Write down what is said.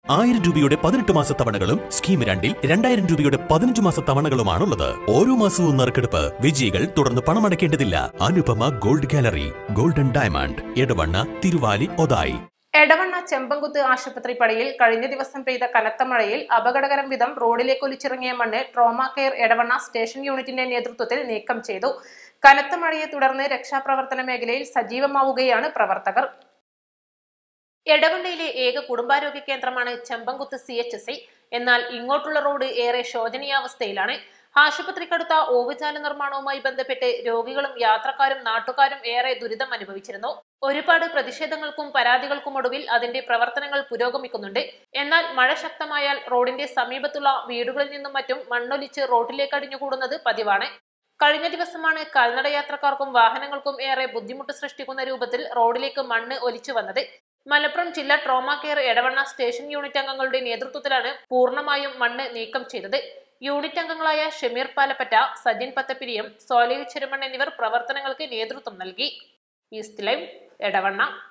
ആയിരം രൂപയുടെ പതിനെട്ട് മാസ തവണകളും സ്കീം രണ്ടിൽ രണ്ടായിരം രൂപയുടെ പതിനഞ്ച് മാസ തവണകളുമാണുള്ളത് ഓരോ മാസവും നറുക്കെടുപ്പ് വിജയികൾ തുടർന്ന് പണമടയ്ക്കേണ്ടതില്ല Anupama gold gallery golden diamond Edavanna Thiruvali Othayi Edavanna Chembankuthu ആശുപത്രി പടിയിൽ കഴിഞ്ഞ ദിവസം പെയ്ത കനത്ത മഴയിൽ അപകടകരം വിധം റോഡിലേക്ക് ഒലിച്ചിറങ്ങിയ മണ്ണ് ട്രോമ കെയർ എടവണ്ണ സ്റ്റേഷൻ യൂണിറ്റിന്റെ നേതൃത്വത്തിൽ നീക്കം ചെയ്തു കനത്ത മഴയെ തുടർന്ന് രക്ഷാപ്രവർത്തന മേഖലയിൽ സജീവമാവുകയാണ് പ്രവർത്തകർ എടവണ്ണയിലെ ഏക കുടുംബാരോഗ്യ കേന്ദ്രമാണ് ചെമ്പങ്കുത്ത് സി എച്ച് എസ് എന്നാൽ ഇങ്ങോട്ടുള്ള റോഡ് ഏറെ ശോചനീയാവസ്ഥയിലാണ് ആശുപത്രിക്കടുത്ത ഓവുചാല നിർമ്മാണവുമായി ബന്ധപ്പെട്ട് രോഗികളും യാത്രക്കാരും നാട്ടുകാരും ഏറെ ദുരിതം അനുഭവിച്ചിരുന്നു ഒരുപാട് പ്രതിഷേധങ്ങൾക്കും പരാതികൾക്കും ഒടുവിൽ അതിന്റെ പ്രവർത്തനങ്ങൾ പുരോഗമിക്കുന്നുണ്ട് എന്നാൽ മഴ ശക്തമായാൽ റോഡിന്റെ സമീപത്തുള്ള വീടുകളിൽ നിന്നും മറ്റും മണ്ണൊലിച്ച് റോഡിലേക്ക് അടിഞ്ഞുകൂടുന്നത് പതിവാണ് കഴിഞ്ഞ ദിവസമാണ് കാൽനട യാത്രക്കാർക്കും വാഹനങ്ങൾക്കും ഏറെ ബുദ്ധിമുട്ട് സൃഷ്ടിക്കുന്ന രൂപത്തിൽ റോഡിലേക്ക് മണ്ണ് ഒലിച്ചു വന്നത് മലപ്പുറം ജില്ലാ trauma care Edavanna station unit അംഗങ്ങളുടെ നേതൃത്വത്തിലാണ് പൂർണ്ണമായും മണ്ണ് നീക്കം ചെയ്തത് യൂണിറ്റ് അംഗങ്ങളായ ഷമീർ പാലപ്പറ്റ സജിൻ പത്തപ്പിരിയം സോലയു ചെരുമൺ എന്നിവർ പ്രവർത്തനങ്ങൾക്ക് നേതൃത്വം നൽകി ഈസ്റ്റ് ലൈവ് എടവണ്ണ